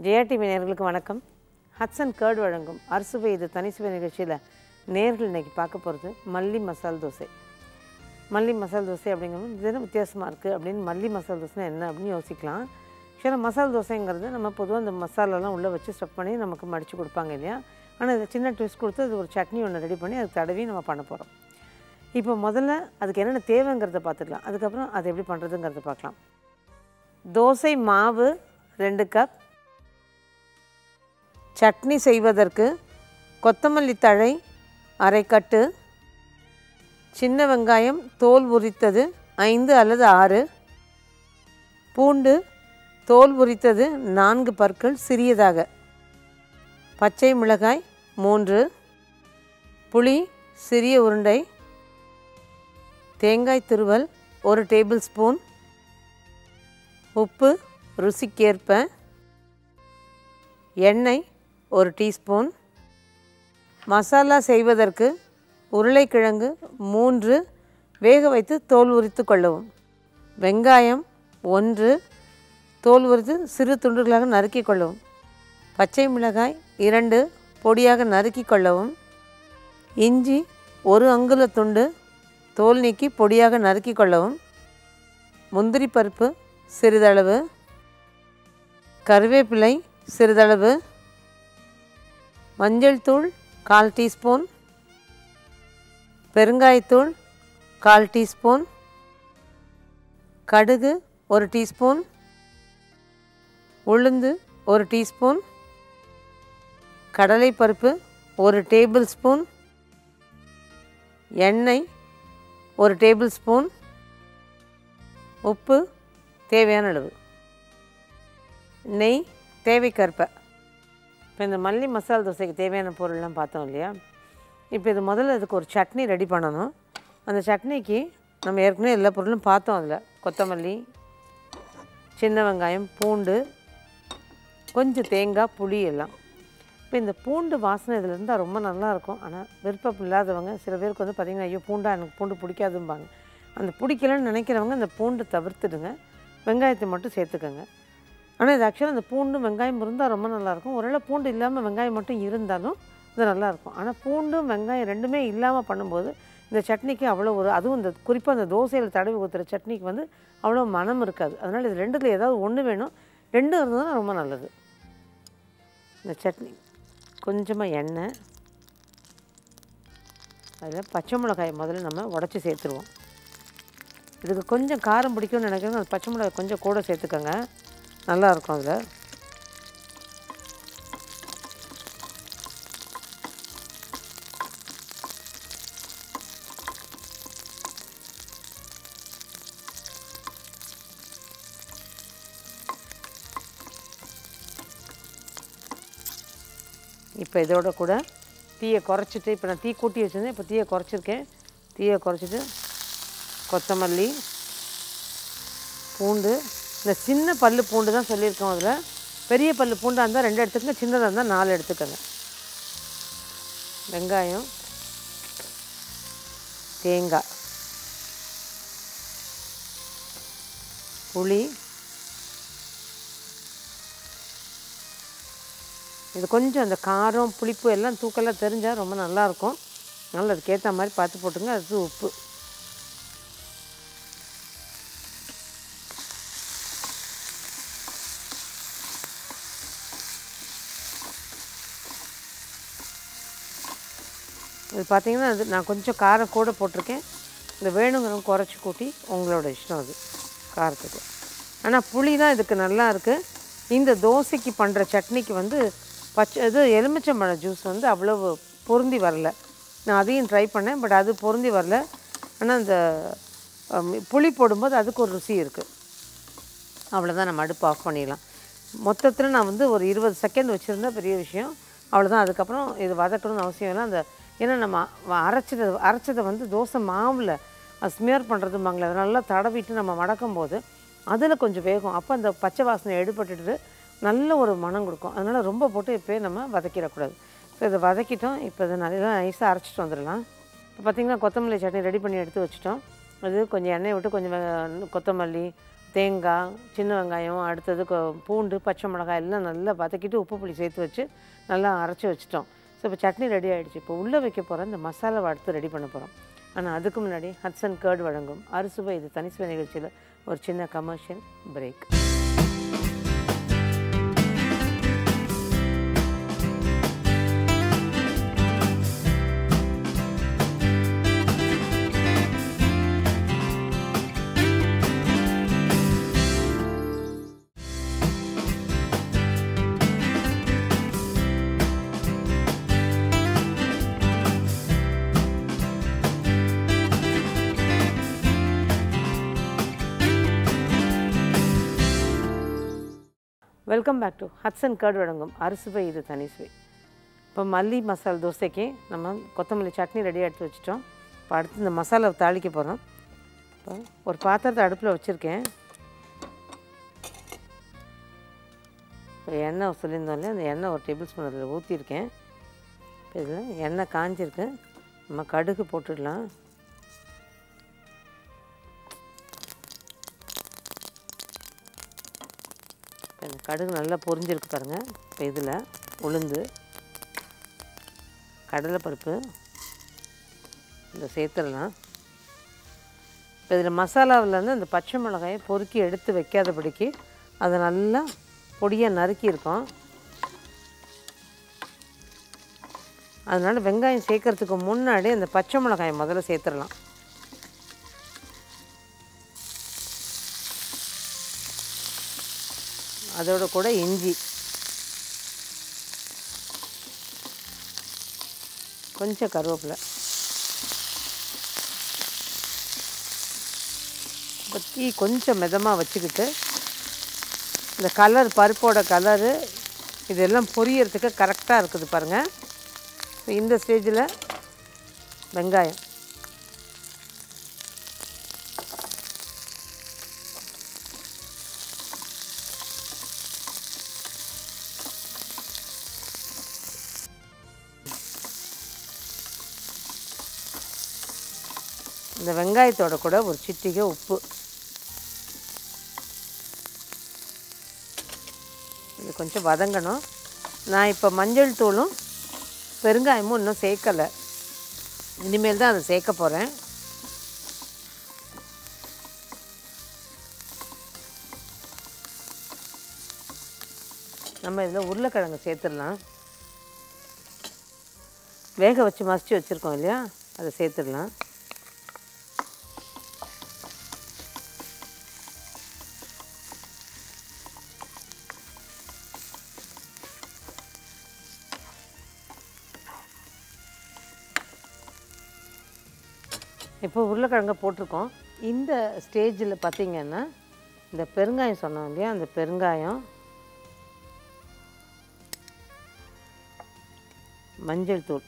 ஜெயாடிவி நேர்களுக்கு வணக்கம் ஹட்சன் கேர்டு வழங்கும் அறுசுவை இது தனிசுவை நிகழ்ச்சியில் நேர்கள் இன்னைக்கு பார்க்க போகிறது மல்லி மசால் தோசை மல்லி மசால் தோசை அப்படிங்கிறது இது என்ன வித்தியாசமாக இருக்குது அப்படின்னு மல்லி மசால் தோசைனா என்ன அப்படின்னு யோசிக்கலாம் ஆக்சுவலாக மசால் தோசைங்கிறது நம்ம பொதுவாக அந்த மசாலாலாம் உள்ளே வச்சு ஸ்டஃப் பண்ணி நமக்கு மடித்து கொடுப்பாங்க இல்லையா ஆனால் இது சின்ன ட்விஸ்ட் கொடுத்து அது ஒரு சட்னி ஒன்று ரெடி பண்ணி அதுக்கு தடவி நம்ம பண்ண போகிறோம் இப்போ முதல்ல அதுக்கு என்னென்ன தேவைங்கிறத பார்த்துக்கலாம் அதுக்கப்புறம் அதை எப்படி பண்ணுறதுங்கிறத பார்க்கலாம் தோசை மாவு ரெண்டு கப் சட்னி செய்வதற்கு கொத்தமல்லி தழை அரை கட்டு சின்ன வெங்காயம் தோல் உரித்தது ஐந்து அல்லது ஆறு பூண்டு தோல் உரித்தது நான்கு பற்கள் சிறியதாக பச்சை மிளகாய் மூன்று புளி சிறிய உருண்டை தேங்காய் துருவல் ஒரு டேபிள் ஸ்பூன் உப்பு ருசிக்கேற்ப எண்ணெய் ஒரு டீஸ்பூன் மசாலா செய்வதற்கு உருளைக்கிழங்கு மூன்று வேக வைத்து தோல் உரித்து கொள்ளவும் வெங்காயம் ஒன்று தோல் உரித்து சிறு துண்டுகளாக நறுக்கிக் கொள்ளவும் பச்சை மிளகாய் இரண்டு பொடியாக நறுக்கிக் கொள்ளவும் இஞ்சி ஒரு அங்குல துண்டு தோல் நீக்கி பொடியாக நறுக்கிக் கொள்ளவும் முந்திரி பருப்பு சிறிதளவு கருவேப்பிலை சிறிதளவு மஞ்சள் தூள் கால் டீஸ்பூன் பெருங்காயத்தூள் கால் டீஸ்பூன் கடுகு ஒரு டீஸ்பூன் உளுந்து ஒரு டீஸ்பூன் கடலைப்பருப்பு ஒரு டேபிள் ஸ்பூன் எண்ணெய் ஒரு டேபிள் ஸ்பூன் உப்பு தேவையான அளவு நெய் தேவைக்கற்ப இப்போ இந்த மல்லி மசாலா தோசைக்கு தேவையான பொருள்லாம் பார்த்தோம் இல்லையா இப்போ இது முதல்ல இதுக்கு ஒரு சட்னி ரெடி பண்ணணும் அந்த சட்னிக்கு நம்ம ஏற்கனவே எல்லா பொருளும் பார்த்தோம் அதில் கொத்தமல்லி சின்ன வெங்காயம் பூண்டு கொஞ்சம் தேங்காய் புளி எல்லாம் இப்போ இந்த பூண்டு வாசனை இதில் இருந்தால் ரொம்ப நல்லாயிருக்கும் ஆனால் விருப்பம் இல்லாதவங்க சில பேருக்கு வந்து பார்த்திங்கன்னா ஐயோ பூண்டா எனக்கு பூண்டு பிடிக்காதும்பாங்க அந்த பிடிக்கலன்னு நினைக்கிறவங்க அந்த பூண்டு தவிர்த்துடுங்க வெங்காயத்தை மட்டும் சேர்த்துக்கோங்க ஆனால் இது ஆக்சுவலாக அந்த பூண்டு வெங்காயம் இருந்தால் ரொம்ப நல்லாயிருக்கும் ஒருவேளை பூண்டு இல்லாமல் வெங்காயம் மட்டும் இருந்தாலும் இது நல்லாயிருக்கும் ஆனால் பூண்டும் வெங்காயம் ரெண்டுமே இல்லாமல் பண்ணும்போது இந்த சட்னிக்கு அவ்வளோ ஒரு அதுவும் இந்த குறிப்பாக அந்த தோசையில் தடவி ஊற்றுற சட்னிக்கு வந்து அவ்வளோ மனம் இருக்காது அதனால் இது ரெண்டுத்தில் ஏதாவது ஒன்று வேணும் ரெண்டும் இருந்ததுன்னா ரொம்ப நல்லது இந்த சட்னி கொஞ்சமாக எண்ணெய் அதில் பச்சை மிளகாயை முதல்ல நம்ம உடச்சி சேர்த்துருவோம் இதுக்கு கொஞ்சம் காரம் பிடிக்கும்னு நினைக்கிறேன் அந்த பச்சை மிளகாய் கொஞ்சம் கூட சேர்த்துக்கோங்க நல்லாயிருக்கும் அதில் இப்போ இதோட கூட தீயை குறைச்சிட்டு இப்போ நான் தீ கூட்டி வச்சுருந்தேன் இப்போ தீயை குறைச்சிருக்கேன் தீயை குறைச்சிட்டு கொத்தமல்லி பூண்டு இந்த சின்ன பல்லு பூண்டு தான் சொல்லியிருக்கோம் அதில் பெரிய பல்லு பூண்டாக இருந்தால் ரெண்டு எடுத்துக்கங்க சின்னதாக இருந்தால் நாலு எடுத்துக்கோங்க வெங்காயம் தேங்காய் புளி இது கொஞ்சம் அந்த காரம் புளிப்பு எல்லாம் தூக்கெல்லாம் தெரிஞ்சால் ரொம்ப நல்லாயிருக்கும் அதனால் அதுக்கேற்ற மாதிரி பார்த்து போட்டுங்க அது உப்பு இது பார்த்தீங்கன்னா அது நான் கொஞ்சம் காரம் கூட போட்டிருக்கேன் இந்த வேணுங்கிறவங்க குறைச்சி கூட்டி உங்களோட இஷ்டம் அது காரத்துக்கு ஆனால் புளி தான் இதுக்கு நல்லா இருக்குது இந்த தோசைக்கு பண்ணுற சட்னிக்கு வந்து பச்சை இது எலுமிச்சம்பழம் ஜூஸ் வந்து அவ்வளோ பொருந்தி வரல நான் அதையும் ட்ரை பண்ணேன் பட் அது பொருந்தி வரல ஆனால் அந்த அம், புளி போடும்போது அதுக்கு ஒரு ருசி இருக்குது அவ்வளோதான் நம்ம அடுப்பு ஆஃப் பண்ணிடலாம் மொத்தத்தில் நான் வந்து ஒரு இருபது செகண்ட் வச்சுருந்தா பெரிய விஷயம் அவ்வளோதான் அதுக்கப்புறம் இது வதக்கணும்னு அவசியம் இல்லை அந்த ஏன்னா நம்ம வ- அரைச்சதை அரைச்சதை வந்து தோசை மாவில் ஸ்மியர் பண்ணுறதும்பாங்களே அதை நல்லா தடவிட்டு நம்ம மடக்கும் போது அதில் கொஞ்சம் வேகும் அப்போ அந்த பச்சை வாசனை எடுபட்டுட்டு நல்ல ஒரு மனம் கொடுக்கும் அதனால் ரொம்ப போட்டு இப்போயே நம்ம வதக்கிடக்கூடாது ஸோ இதை வதக்கிட்டோம் இப்போ இதை நல்லா நைஸாக அரைச்சிட்டு வந்துடலாம் இப்போ பார்த்திங்கன்னா கொத்தமல்லி சட்னி ரெடி பண்ணி எடுத்து வச்சுட்டோம் அது கொஞ்சம் எண்ணெய் விட்டு கொஞ்சம் வெ- கொத்தமல்லி தேங்காய் சின்ன வெங்காயம் அடுத்தது கொ- பூண்டு பச்சை மிளகாய் எல்லாம் நல்லா வதக்கிட்டு உப்பு புளி சேர்த்து வச்சு நல்லா அரைச்சி வச்சிட்டோம் ஸோ இப்போ சட்னி ரெடி ஆகிடுச்சு இப்போ உள்ளே வைக்க போகிற இந்த மசாலாவை அடுத்து ரெடி பண்ண போகிறோம் ஆனால் அதுக்கு முன்னாடி ஹட்சன் கேர்டு வழங்கும் அறுசுவை இது தனிசுவை நிகழ்ச்சியில் ஒரு சின்ன commercial break welcome back to Hatsun curd வழங்கும் அறுசுவை இது தனிசுவை இப்போ மல்லி மசால் தோசைக்கு நம்ம கொத்தமல்லி சட்னி ரெடி எடுத்து வச்சிட்டோம் இப்போ அடுத்து இந்த மசாலாவை தாளிக்க போகிறோம் இப்போ ஒரு பாத்திரத்தை அடுப்பில் வச்சுருக்கேன் இப்போ எண்ணெய் சொல்லியிருந்தோம் இல்லையா அந்த எண்ணெய் ஒரு டேபிள் ஸ்பூன் அதில் ஊற்றிருக்கேன் இப்போ இதில் எண்ணெய் காஞ்சிருக்கு நம்ம கடுகு போட்டுடலாம் இப்போ இந்த கடுகு நல்லா பொரிஞ்சிருக்கு பாருங்கள் இப்போ இதில் உளுந்து கடலைப்பருப்பு இந்த சேர்த்துடலாம் இப்போ இதில் மசாலாவிலேருந்து இந்த பச்சை மிளகாயை பொறுக்கி எடுத்து வைக்காதபடிக்கு அதை நல்லா பொடியாக நறுக்கியிருக்கோம் அதனால் வெங்காயம் சேர்க்கறதுக்கு முன்னாடி அந்த பச்சை மிளகாயை முதல்ல சேர்த்துடலாம் அதோட கூட இஞ்சி கொஞ்சம் கருவேப்பிலை இப்போ தீ கொஞ்சம் மிதமாக வச்சுக்கிட்டு இந்த கலர் பருப்போட கலரு இதெல்லாம் பொரியறதுக்கு கரெக்டாக இருக்குது பாருங்கள் இப்போ இந்த ஸ்டேஜில் வெங்காயம் இந்த வெங்காயத்தோட கூட ஒரு சிட்டிகை உப்பு இது கொஞ்சம் வதங்கணும் நான் இப்போ மஞ்சள் தூளும் பெருங்காயமும் இன்னும் சேர்க்கலை இனிமேல் தான் அதை சேர்க்க போகிறேன் நம்ம இதில் உருளைக்கிழங்கு சேர்த்துடலாம் வேக வச்சு மசிச்சு வச்சுருக்கோம் இல்லையா அதை சேர்த்துடலாம் இப்போ உருளைக்கிழங்க போட்டிருக்கோம் இந்த ஸ்டேஜில் பார்த்தீங்கன்னா இந்த பெருங்காயம் சொன்னோம் இல்லையா அந்த பெருங்காயம் மஞ்சள் தூள்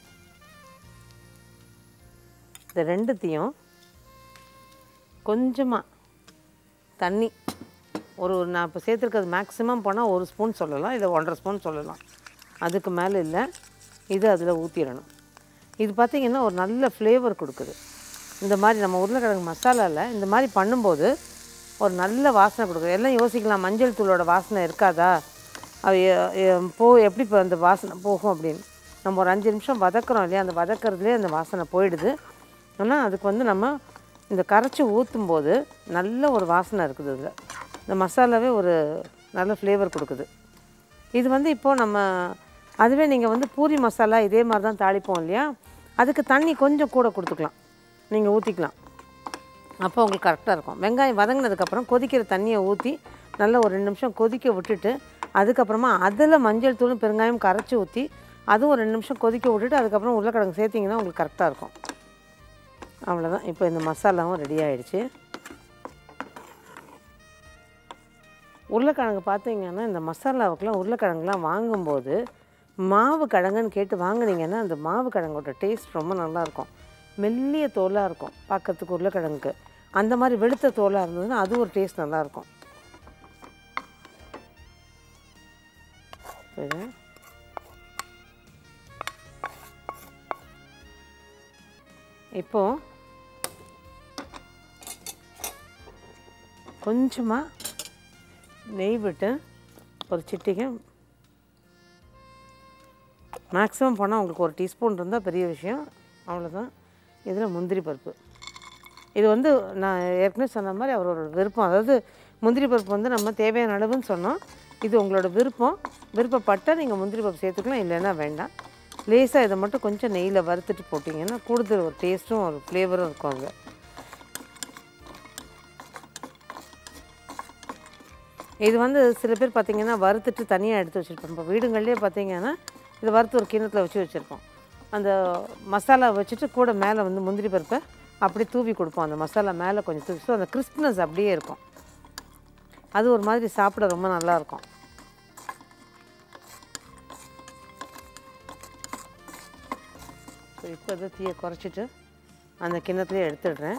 இந்த ரெண்டுத்தையும் கொஞ்சமாக தண்ணி ஒரு ஒரு நான் இப்போ சேர்த்துருக்கிறது மேக்ஸிமம் போனால் ஒரு ஸ்பூன் சொல்லலாம் இல்லை ஒன்றரை ஸ்பூன் சொல்லலாம் அதுக்கு மேலே இல்லை இது அதில் ஊற்றிடணும் இது பார்த்திங்கன்னா ஒரு நல்ல ஃப்ளேவர் கொடுக்குது இந்த மாதிரி நம்ம உருளைக்கிழங்கு மசாலாவில் இந்த மாதிரி பண்ணும்போது ஒரு நல்ல வாசனை கொடுக்குது எல்லாம் யோசிக்கலாம் மஞ்சள் தூளோட வாசனை இருக்காதா அது எ- எ- போ எப்படி இப்போ அந்த வாசனை போகும் அப்படின்னு நம்ம ஒரு அஞ்சு நிமிஷம் வதக்குறோம் இல்லையா அந்த வதக்கறதுலேயே அந்த வாசனை போயிடுது ஆனால் அதுக்கு வந்து நம்ம இந்த கரைச்சி ஊற்றும் போது நல்ல ஒரு வாசனை இருக்குது இதில் இந்த மசாலாவே ஒரு நல்ல ஃப்ளேவர் கொடுக்குது இது வந்து இப்போது நம்ம அதுவே நீங்கள் வந்து பூரி மசாலா இதே மாதிரி தான் தாளிப்போம் இல்லையா அதுக்கு தண்ணி கொஞ்சம் கூட கொடுத்துக்கலாம் நீங்கள் ஊற்றிக்கலாம் அப்போ உங்களுக்கு கரெக்டாக இருக்கும் வெங்காயம் வதங்கினதுக்கப்புறம் கொதிக்கிற தண்ணியை ஊற்றி நல்லா ஒரு ரெண்டு நிமிஷம் கொதிக்க விட்டுட்டு அதுக்கப்புறமா அதில் மஞ்சள் தூளும் பெருங்காயம் கரைச்சி ஊற்றி அதுவும் ஒரு ரெண்டு நிமிஷம் கொதிக்க விட்டுட்டு அதுக்கப்புறம் உருளைக்கிழங்கு சேர்த்திங்கன்னா உங்களுக்கு கரெக்டாக இருக்கும் அவ்வளோதான் இப்போ இந்த மசாலாவும் ரெடி ஆயிடுச்சு உருளைக்கிழங்கு பார்த்தீங்கன்னா இந்த மசாலாவுக்கெலாம் உருளைக்கிழங்குலாம் வாங்கும்போது மாவு கிழங்குன்னு கேட்டு வாங்குனீங்கன்னா அந்த மாவு கிழங்கோட டேஸ்ட் ரொம்ப நல்லாயிருக்கும் மெல்லிய தோலாக இருக்கும் பார்க்கறதுக்கு உருளைக்கிழங்குக்கு அந்த மாதிரி வெளுத்த தோலாக இருந்ததுன்னா அது ஒரு டேஸ்ட் நல்லாயிருக்கும் இது இப்போ கொஞ்சமாக நெய் விட்டு ஒரு சிட்டிகை மேக்ஸிமம் போனால் உங்களுக்கு ஒரு டீஸ்பூன் இருந்தால் பெரிய விஷயம் அவ்வளோதான் இதில் முந்திரி பருப்பு இது வந்து நான் ஏற்கனவே சொன்ன மாதிரி அவரோட விருப்பம் அதாவது முந்திரி பருப்பு வந்து நம்ம தேவையான அளவுன்னு சொன்னோம் இது உங்களோட விருப்பம் விருப்பப்பட்டால் நீங்கள் முந்திரி பருப்பு சேர்த்துக்கலாம் இல்லைன்னா வேண்டாம் லேசாக இதை மட்டும் கொஞ்சம் நெய்யில் வறுத்துட்டு போட்டிங்கன்னா கூடுதல் ஒரு டேஸ்ட்டும் ஒரு ஃப்ளேவரும் இருக்கும் அங்கே இது வந்து சில பேர் பார்த்தீங்கன்னா வறுத்துட்டு தனியாக எடுத்து வச்சுருப்போம் இப்போ வீடுங்கள்லேயே பார்த்தீங்கன்னா இது வறுத்து ஒரு கிண்ணத்தில் வச்சு வச்சுருப்போம் அந்த மசாலா வச்சுட்டு கூட மேலே வந்து முந்திரி பருப்பை அப்படியே தூவி கொடுப்போம் அந்த மசாலா மேலே கொஞ்சம் தூவி ஸோ அந்த கிறிஸ்ப்னஸ் அப்படியே இருக்கும் அது ஒரு மாதிரி சாப்பிட ரொம்ப நல்லா இருக்கும் ஸோ இப்போ இதை தீயை குறைச்சிட்டு அந்த கிண்ணத்துலேயே எடுத்துடுறேன்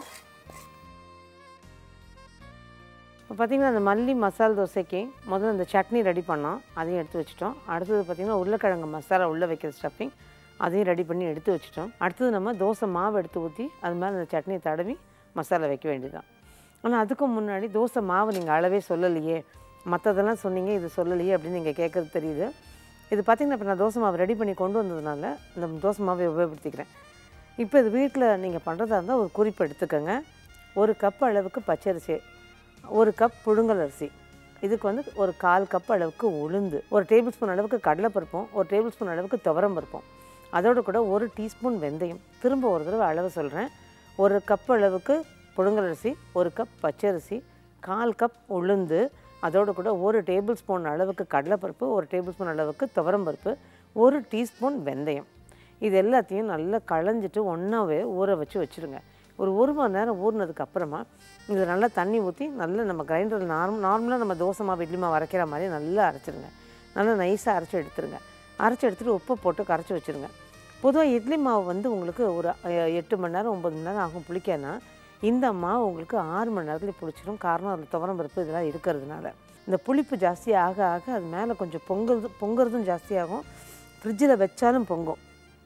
இப்போ பார்த்திங்கன்னா அந்த மல்லி மசால் தோசைக்கு முதல்ல இந்த சட்னி ரெடி பண்ணோம் அதையும் எடுத்து வச்சிட்டோம் அடுத்தது பார்த்திங்கன்னா உருளைக்கிழங்கு மசாலா உள்ளே வைக்கிற ஸ்டஃபிங் அதையும் ரெடி பண்ணி எடுத்து வச்சிட்டோம் அடுத்தது நம்ம தோசை மாவு எடுத்து ஊற்றி அது மேலே அந்த சட்னியை தடவி மசாலா வைக்க வேண்டியதுதான் ஆனால் அதுக்கு முன்னாடி தோசை மாவு நீங்கள் அளவே சொல்லலையே மற்றதெல்லாம் சொன்னீங்க இது சொல்லலையே அப்படின்னு நீங்கள் கேட்குறது தெரியுது இது பார்த்திங்கன்னா இப்போ நான் தோசை மாவு ரெடி பண்ணி கொண்டு வந்ததுனால இந்த தோசை மாவை உபயோகப்படுத்திக்கிறேன் இப்போ இது வீட்டில் நீங்கள் பண்ணுறதா இருந்தால் ஒரு குறிப்பு எடுத்துக்கோங்க ஒரு கப் அளவுக்கு பச்சரிசி ஒரு கப் புழுங்கல் அரிசி இதுக்கு வந்து ஒரு கால் கப் அளவுக்கு உளுந்து ஒரு டேபிள் ஸ்பூன் அளவுக்கு கடலைப்பருப்பும் ஒரு டேபிள் ஸ்பூன் அளவுக்கு துவரம் பருப்பும் அதோடு கூட ஒரு டீஸ்பூன் வெந்தயம் திரும்ப ஒரு தடவை அளவு சொல்கிறேன் ஒரு கப் அளவுக்கு புழுங்கல் அரிசி ஒரு கப் பச்சரிசி கால் கப் உளுந்து அதோடு கூட ஒரு டேபிள் ஸ்பூன் அளவுக்கு கடலைப்பருப்பு ஒரு டேபிள் ஸ்பூன் அளவுக்கு துவரம் பருப்பு ஒரு டீஸ்பூன் வெந்தயம் இது எல்லாத்தையும் நல்லா களைஞ்சிட்டு ஒன்றாவே ஊற வச்சு வச்சுருங்க ஒரு ஒரு மணி நேரம் ஊறினதுக்கு அப்புறமா இது நல்லா தண்ணி ஊற்றி நல்லா நம்ம கிரைண்டரில் நார்ம் நார்மலாக நம்ம தோசை மாவு இட்லி மாவு அரைக்கிற மாதிரி நல்லா அரைச்சிருங்க நல்லா நைஸாக அரைச்சி எடுத்துருங்க அரைச்சி எடுத்துகிட்டு உப்பை போட்டு கரைச்சி வச்சுருங்க பொதுவாக இட்லி மாவு வந்து உங்களுக்கு ஒரு அஹ், எட்டு மணி நேரம் ஒம்பது மணி நேரம் ஆகும் புளிக்கன்னா இந்த மாவு உங்களுக்கு ஆறு மணி நேரத்தில் புளிச்சிடும் காரணம் அதில் துவரம் பருப்பு இதெல்லாம் இருக்கிறதுனால இந்த புளிப்பு ஜாஸ்தி ஆக ஆக அது மேலே கொஞ்சம் பொங்குறது பொங்குறதும் ஜாஸ்தியாகும் ஃப்ரிட்ஜில் வச்சாலும் பொங்கும்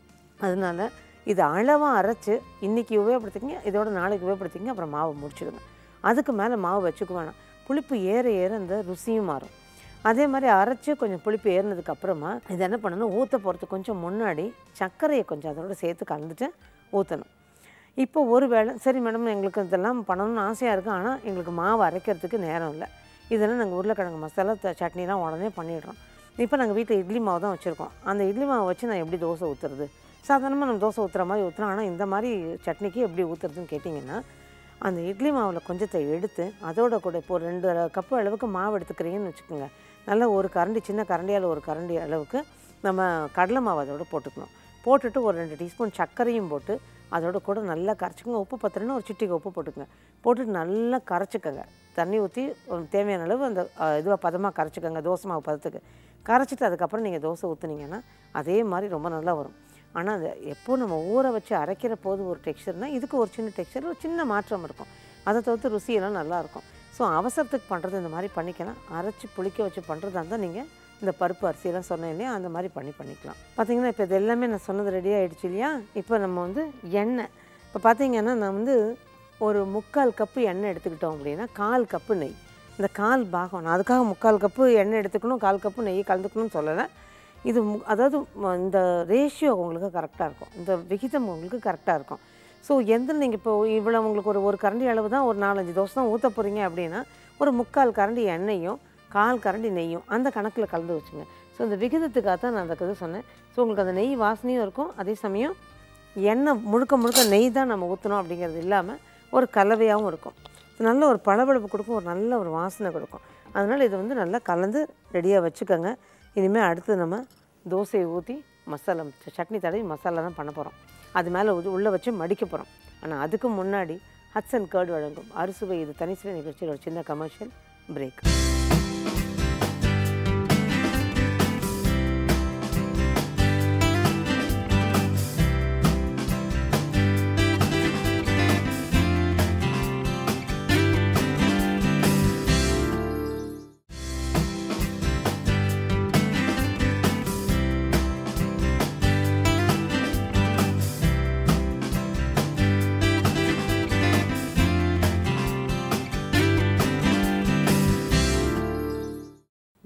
அதனால இதை அளவாக அரைச்சி இன்றைக்கி உபயோகப்படுத்திங்க இதோட நாளைக்கு உபயோகப்படுத்திங்க அப்புறம் மாவு முடிச்சிடுங்க அதுக்கு மேலே மாவு வச்சுக்க வேணாம் புளிப்பு ஏற ஏற அந்த ருசியும் மாறும் அதே மாதிரி அரைச்சி கொஞ்சம் புளிப்பு ஏறினதுக்கு அப்புறமா இது என்ன பண்ணணும் ஊற்ற போகிறதுக்கு கொஞ்சம் முன்னாடி சர்க்கரையை கொஞ்சம் அதோட சேர்த்து கலந்துட்டு ஊற்றணும் இப்போ ஒரு வேளை சரி மேடம் எங்களுக்கு இதெல்லாம் பண்ணணும்னு ஆசையாக இருக்குது ஆனால் எங்களுக்கு மாவு அரைக்கிறதுக்கு நேரம் இல்லை இதெல்லாம் நாங்கள் உருளைக்கிழங்கு மசாலா த- சட்னிலாம் உடனே பண்ணிடுறோம் இப்போ நாங்கள் வீட்டில் இட்லி மாவு தான் வச்சுருக்கோம் அந்த இட்லி மாவை வச்சு நான் எப்படி தோசை ஊற்றுறது சாதாரணமாக நம்ம தோசை ஊற்றுற மாதிரி ஊற்றுறோம் ஆனால் இந்த மாதிரி சட்னிக்கு எப்படி ஊற்றுறதுன்னு கேட்டிங்கன்னா அந்த இட்லி மாவில் கொஞ்சத்தை எடுத்து அதோட கூட இப்போ ஒரு ரெண்டு கப்பு அளவுக்கு மாவு எடுத்துக்கிறீங்கன்னு வச்சுக்கோங்க நல்லா ஒரு கரண்டி சின்ன கரண்டியால் ஒரு கரண்டி அளவுக்கு நம்ம கடலை மாவு அதோட போட்டுக்கணும் போட்டுட்டு ஒரு ரெண்டு டீஸ்பூன் சர்க்கரையும் போட்டு அதோட கூட நல்லா கரைச்சிக்கோங்க உப்பு பத்திரன்னா ஒரு சிட்டிக்கு உப்பு போட்டுக்கோங்க போட்டுட்டு நல்லா கரைச்சிக்கோங்க தண்ணி ஊற்றி தேவையான அளவு அந்த இதுவாக பதமாக கரைச்சிக்கோங்க தோசை மாவு பதத்துக்கு கரைச்சிட்டு அதுக்கப்புறம் நீங்கள் தோசை ஊற்றுனீங்கன்னா அதே மாதிரி ரொம்ப நல்லா வரும் ஆனால் அது எப்போ நம்ம ஊற வச்சு அரைக்கிற போது ஒரு டெக்ஸ்சர்னால் இதுக்கு ஒரு சின்ன டெக்ஸ்சர் ஒரு சின்ன மாற்றம் இருக்கும் அதை தவிர்த்து ருசியெல்லாம் நல்லாயிருக்கும் ஸோ அவசரத்துக்கு பண்ணுறது இந்த மாதிரி பண்ணிக்கலாம் அரைச்சி புளிக்க வச்சு பண்ணுறதா இருந்தால் நீங்கள் இந்த பருப்பு அரிசியெல்லாம் சொன்னேன் இல்லையா அந்த மாதிரி பண்ணி பண்ணிக்கலாம் பார்த்தீங்கன்னா இப்போ இது எல்லாமே நான் சொன்னது ரெடி ஆகிடுச்சு இல்லையா இப்போ நம்ம வந்து எண்ணெய் இப்போ பார்த்தீங்கன்னா நான் வந்து ஒரு முக்கால் கப்பு எண்ணெய் எடுத்துக்கிட்டோம் அப்படின்னா கால் கப்பு நெய் இந்த கால் பாகம் நான் அதுக்காக முக்கால் கப்பு எண்ணெய் எடுத்துக்கணும் கால் கப்பு நெய் கலந்துக்கணும்னு சொல்லலை இது மு அதாவது ம- இந்த ரேஷியோ உங்களுக்கு கரெக்டாக இருக்கும் இந்த விகிதம் உங்களுக்கு கரெக்டாக இருக்கும் ஸோ எந்த நீங்கள் இப்போ இவ்வளோ உங்களுக்கு ஒரு ஒரு கரண்டி அளவு தான் ஒரு நாலஞ்சு தோசை தான் ஊற்ற போகிறீங்க அப்படின்னா ஒரு முக்கால் கரண்டி எண்ணெயும் கால் கரண்டி நெய்யும் அந்த கணக்கில் கலந்து வச்சுங்க ஸோ இந்த விகிதத்துக்காக தான் நான் அந்த இது சொன்னேன் ஸோ உங்களுக்கு அந்த நெய் வாசனையும் இருக்கும் அதே சமயம் எண்ணெய் முழுக்க முழுக்க நெய் தான் நம்ம ஊற்றணும் அப்படிங்கிறது இல்லாமல் ஒரு கலவையாகவும் இருக்கும் நல்ல ஒரு பளபளப்பு கொடுக்கும் ஒரு நல்ல ஒரு வாசனை கொடுக்கும் அதனால் இதை வந்து நல்லா கலந்து ரெடியாக வச்சுக்கோங்க இனிமேல் அடுத்து நம்ம தோசையை ஊற்றி மசாலா ச- சட்னி தடவி மசாலா தான் பண்ண போகிறோம் அது மேலே உள்ளே வச்சு மடிக்க போகிறோம் ஆனால் அதுக்கு முன்னாடி ஹட்சன் கேர்டு வழங்கும் அறுசுவை இது தனிசுவை நிகழ்ச்சியில் ஒரு சின்ன commercial break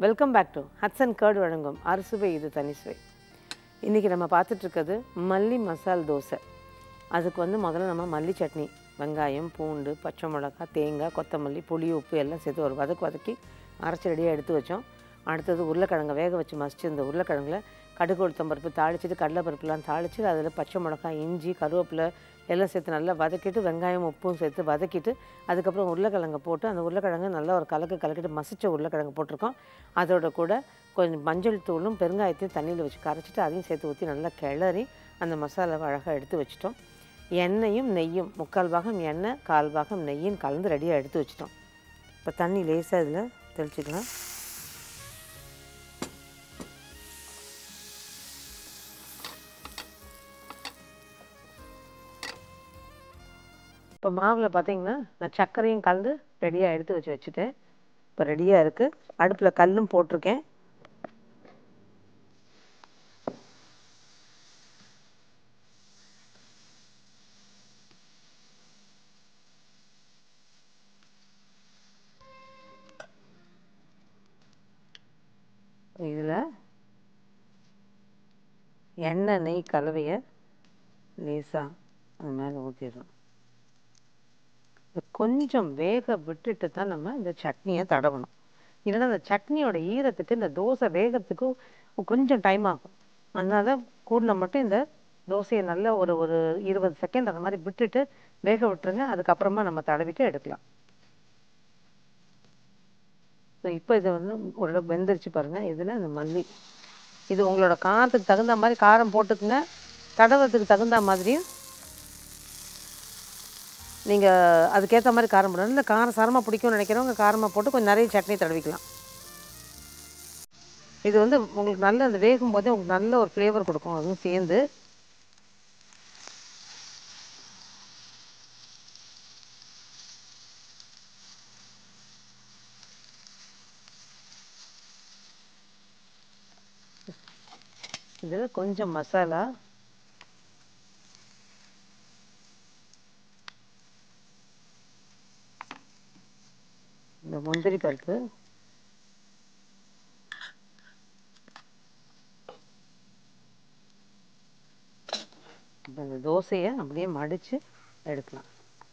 welcome back to Hatsun curd வழங்கும் அறுசுவை இது தனிசுவை இன்றைக்கி நம்ம பார்த்துட்டு இருக்கிறது மல்லி மசால் தோசை அதுக்கு வந்து முதல்ல நம்ம மல்லி சட்னி வெங்காயம் பூண்டு பச்சை மிளகா தேங்காய் கொத்தமல்லி புளி உப்பு எல்லாம் சேர்த்து ஒரு வதக்கு வதக்கி அரைச்சி ரெடியாக எடுத்து வச்சோம் அடுத்தது உருளைக்கிழங்கை வேக வச்சு மசிச்சு இந்த உருளைக்கிழங்குல கடுகு உளுத்தம் பருப்பு தாளிச்சிட்டு கடலைப்பருப்புலாம் தாளிச்சிட்டு அதில் பச்சை மிளகாய் இஞ்சி கருவேப்பிலை எல்லாம் சேர்த்து நல்லா வதக்கிட்டு வெங்காயம் உப்பும் சேர்த்து வதக்கிட்டு அதுக்கப்புறம் உருளைக்கிழங்கை போட்டு அந்த உருளைக்கிழங்கு நல்லா ஒரு கலக்கு கலக்கிட்டு மசிச்ச உருளைக்கிழங்கு போட்டிருக்கோம் அதோட கூட கொஞ்சம் மஞ்சள் தூளும் பெருங்காயத்தையும் தண்ணியில் வச்சு கரைச்சிட்டு அதையும் சேர்த்து ஊற்றி நல்லா கிளறி அந்த மசாலாவை அழகாக எடுத்து வச்சிட்டோம் எண்ணெயும் நெய்யும் முக்கால் பாகம் எண்ணெய் கால் பாகம் நெய்யும் கலந்து ரெடியாக எடுத்து வச்சிட்டோம் இப்போ தண்ணி லேசாக இதில் தெளிச்சிக்கலாம் இப்போ மாவில் பார்த்தீங்கன்னா நான் சர்க்கரையும் கலந்து ரெடியாக எடுத்து வச்சு வச்சுட்டேன் இப்போ ரெடியாக இருக்குது அடுப்பில் கல்லும் போட்டிருக்கேன் இதில் எண்ணெய் நெய் கலவையை லேசாக அது மேலே ஊற்றிடுறோம் கொஞ்சம் வேக விட்டுட்டு தான் நம்ம இந்த சட்னியை தடவணும் இல்லைன்னா அந்த சட்னியோட ஈரத்துக்கு இந்த தோசை வேகத்துக்கும் கொஞ்சம் டைம் ஆகும் அதனால கூடின மட்டும் இந்த தோசையை நல்லா ஒரு ஒரு இருபது செகண்ட் அந்த மாதிரி விட்டுட்டு வேக விட்டுருங்க அதுக்கப்புறமா நம்ம தடவிட்டு எடுக்கலாம் ஸோ இப்போ இதை வந்து ஓரளவு வெந்துருச்சு பாருங்கள் இதில் இந்த மல்லி இது உங்களோட காரத்துக்கு தகுந்த மாதிரி காரம் போட்டுக்குங்க தடவத்துக்கு தகுந்த மாதிரியும் நீங்கள் அதுக்கேற்ற மாதிரி காரம் போடணும் இல்லை காரம் சரமாக பிடிக்கும்னு நினைக்கிறவங்க காரமாக போட்டு கொஞ்சம் நிறைய சட்னி தடவிக்கலாம் இது வந்து உங்களுக்கு நல்ல அந்த வேகும் போதே உங்களுக்கு நல்ல ஒரு ஃப்ளேவர் கொடுக்கும் அதுவும் சேர்ந்து இதில் கொஞ்சம் மசாலா இந்த முந்திரி பருப்பு இப்போ இந்த தோசையை அப்படியே மடித்து எடுக்கலாம்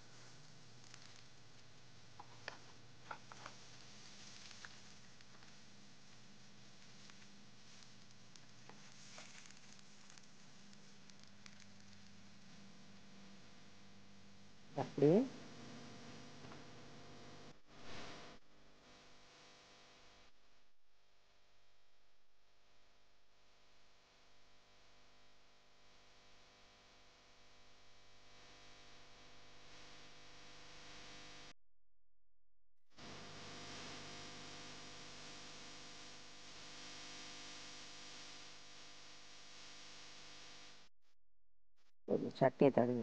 அப்படியே ஒரு சட்னியை தடவி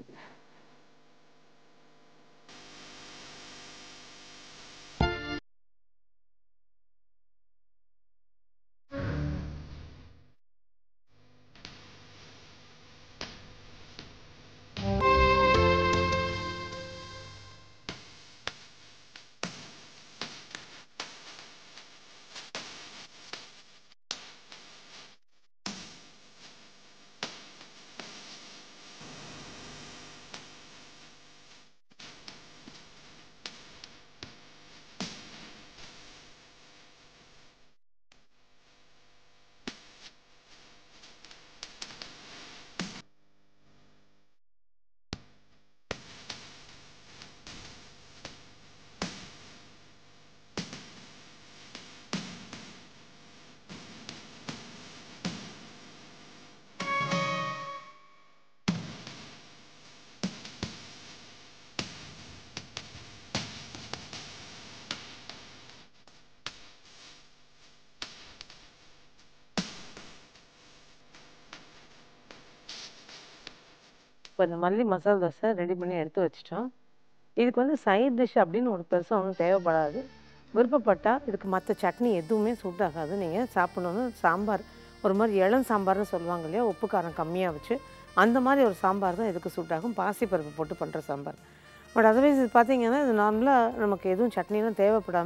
இப்போ இந்த மல்லி மசாலா தோசை ரெடி பண்ணி எடுத்து வச்சிட்டோம் இதுக்கு வந்து சைட் டிஷ் அப்படின்னு ஒரு பெருசாக ஒன்றும் தேவைப்படாது விருப்பப்பட்டால் இதுக்கு மற்ற சட்னி எதுவுமே சூட் ஆகாது நீங்கள் சாப்பிடணுன்னு சாம்பார் ஒரு மாதிரி இளம் சாம்பார்னு சொல்லுவாங்க இல்லையா உப்பு காரம் கம்மியாக வச்சு அந்த மாதிரி ஒரு சாம்பார் தான் இதுக்கு சூட் ஆகும் பாசிப்பருப்பு போட்டு பண்ணுற சாம்பார் பட் அதர்வைஸ் இது பார்த்தீங்கன்னா இது நார்மலாக நமக்கு எதுவும் சட்னிலாம் தேவைப்படாமல்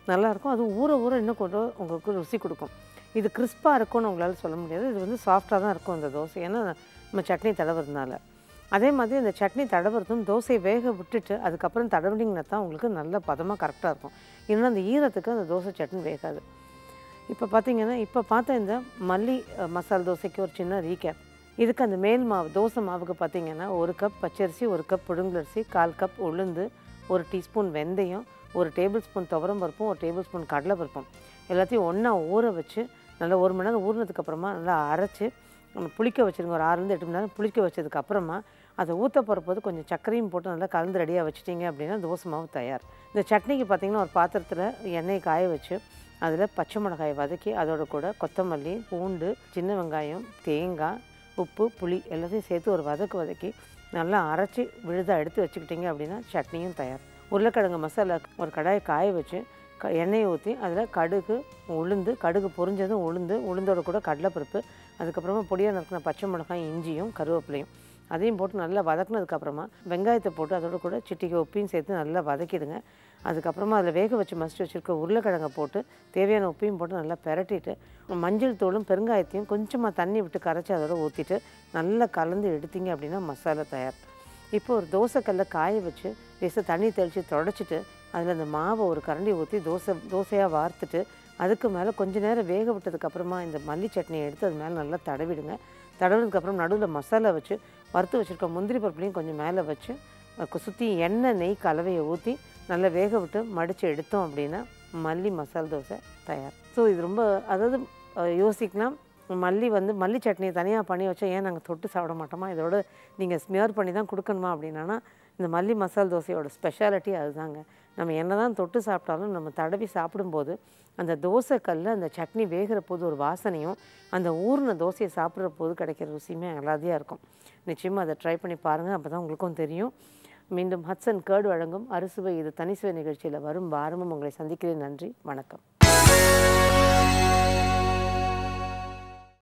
நல்லாயிருக்கும் அதுவும் ஊற ஊற இன்னும் கொஞ்சம் உங்களுக்கு ருசி கொடுக்கும் இது கிறிஸ்பாக இருக்கும்னு உங்களால் சொல்ல முடியாது இது வந்து சாஃப்டாக தான் இருக்கும் இந்த தோசை ஏன்னா நம்ம சட்னி தடவுறதுனால அதே மாதிரி இந்த சட்னி தடவுறதும் தோசையை வேக விட்டுட்டு அதுக்கப்புறம் தடவுனீங்கன்னா தான் உங்களுக்கு நல்ல பதமாக கரெக்டாக இருக்கும் இல்லைன்னா அந்த ஈரத்துக்கு அந்த தோசை சட்னி வேகாது இப்போ பார்த்தீங்கன்னா இப்போ பார்த்த இந்த மல்லி அஹ், மசால் தோசைக்கு ஒரு சின்ன ரீகேப் இதுக்கு அந்த மேல் மாவு தோசை மாவுக்கு பார்த்தீங்கன்னா ஒரு கப் பச்சரிசி ஒரு கப் புழுங்கலரிசி கால் கப் உளுந்து ஒரு டீஸ்பூன் வெந்தயம் ஒரு டேபிள் ஸ்பூன் துவரம் பருப்பும் ஒரு டேபிள் ஸ்பூன் கடலை பருப்பும் எல்லாத்தையும் ஒன்றா ஊற வச்சு நல்லா ஒரு மணி நேரம் ஊறினதுக்கப்புறமா நல்லா அரைச்சி நம்ம புளிக்க வச்சுருங்க ஒரு ஆறுலேருந்து எட்டு மணி நேரம் புளிக்க வச்சதுக்கப்புறமா அதை ஊற்ற போகிறப்போது கொஞ்சம் சர்க்கரையும் போட்டு நல்லா கலந்து ரெடியாக வச்சுட்டிங்க அப்படின்னா தோசை மாவு தயார் இந்த சட்னிக்கு பார்த்தீங்கன்னா ஒரு பாத்திரத்தில் எண்ணெய் காய வச்சு அதில் பச்சை மிளகாய் வதக்கி அதோட கூட கொத்தமல்லி பூண்டு சின்ன வெங்காயம் தேங்காய் உப்பு புளி எல்லாத்தையும் சேர்த்து ஒரு வதக்கு வதக்கி நல்லா அரைச்சி விழுதாக எடுத்து வச்சுக்கிட்டிங்க அப்படின்னா சட்னியும் தயார் உருளைக்கிழங்கு மசாலா ஒரு கடாயை காய வச்சு க எண்ணெயை ஊற்றி அதில் கடுகு உளுந்து கடுகு பொரிஞ்சதும் உளுந்து உளுந்தோட கூட கடலைப்பருப்பு அதுக்கப்புறமா பொடியாக நறுக்கின பச்சை மிளகாய் இஞ்சியும் கருவேப்பிலையும் அதையும் போட்டு நல்லா வதக்குனதுக்கப்புறமா வெங்காயத்தை போட்டு அதோட கூட சிட்டிகை உப்பையும் சேர்த்து நல்லா வதக்கிடுங்க அதுக்கப்புறமா அதில் வேக வச்சு மசிச்சு வச்சுருக்க உருளைக்கிழங்கை போட்டு தேவையான உப்பையும் போட்டு நல்லா பெரட்டிட்டு மஞ்சள் தூளும் பெருங்காயத்தையும் கொஞ்சமாக தண்ணி விட்டு கரைச்சி அதோட ஊற்றிட்டு நல்லா கலந்து எடுத்தீங்க அப்படின்னா மசாலா தயார் இப்போ ஒரு தோசைக்கல்ல காய வச்சு லேசாக தண்ணி தெளித்து தொடச்சிட்டு அதில் அந்த மாவை ஒரு கரண்டி ஊற்றி தோசை தோசையாக வார்த்துட்டு அதுக்கு மேலே கொஞ்ச நேரம் வேக விட்டதுக்கப்புறமா இந்த மல்லி சட்னியை எடுத்து அது மேலே நல்லா தடவிடுங்க தடவினதுக்கப்புறம் நடுவில் மசாலா வச்சு வறுத்து வச்சுருக்க முந்திரி பருப்புலையும் கொஞ்சம் மேலே வச்சு சுற்றி எண்ணெய் நெய் கலவையை ஊற்றி நல்லா வேக விட்டு மடித்து எடுத்தோம் அப்படின்னா மல்லி மசால் தோசை தயார் ஸோ இது ரொம்ப அதாவது அஹ், யோசிக்கலாம் மல்லி வந்து மல்லி சட்னியை தனியாக பண்ணி வச்சா ஏன் நாங்கள் தொட்டு சாப்பிட மாட்டோமா இதோட நீங்கள் ஸ்மியர் பண்ணி தான் கொடுக்கணுமா அப்படின்னா இந்த மல்லி மசால் தோசையோட ஸ்பெஷாலிட்டி அதுதாங்க நம்ம என்ன தான் தொட்டு சாப்பிட்டாலும் நம்ம தடவி சாப்பிடும்போது அந்த தோசை கல்ல அந்த சட்னி வேகிற போது ஒரு வாசனையும் அந்த ஊறின தோசையை சாப்பிட்ற போது கிடைக்கிற ருசியுமே அலாதியாக இருக்கும் நிச்சயமாக அதை ட்ரை பண்ணி பாருங்கள் அப்போ தான் உங்களுக்கும் தெரியும் மீண்டும் ஹட்சன் கேர்டு வழங்கும் அறுசுவை இது தனிசுவை நிகழ்ச்சியில் வரும் வாரமும் உங்களை சந்திக்கிறேன் நன்றி வணக்கம்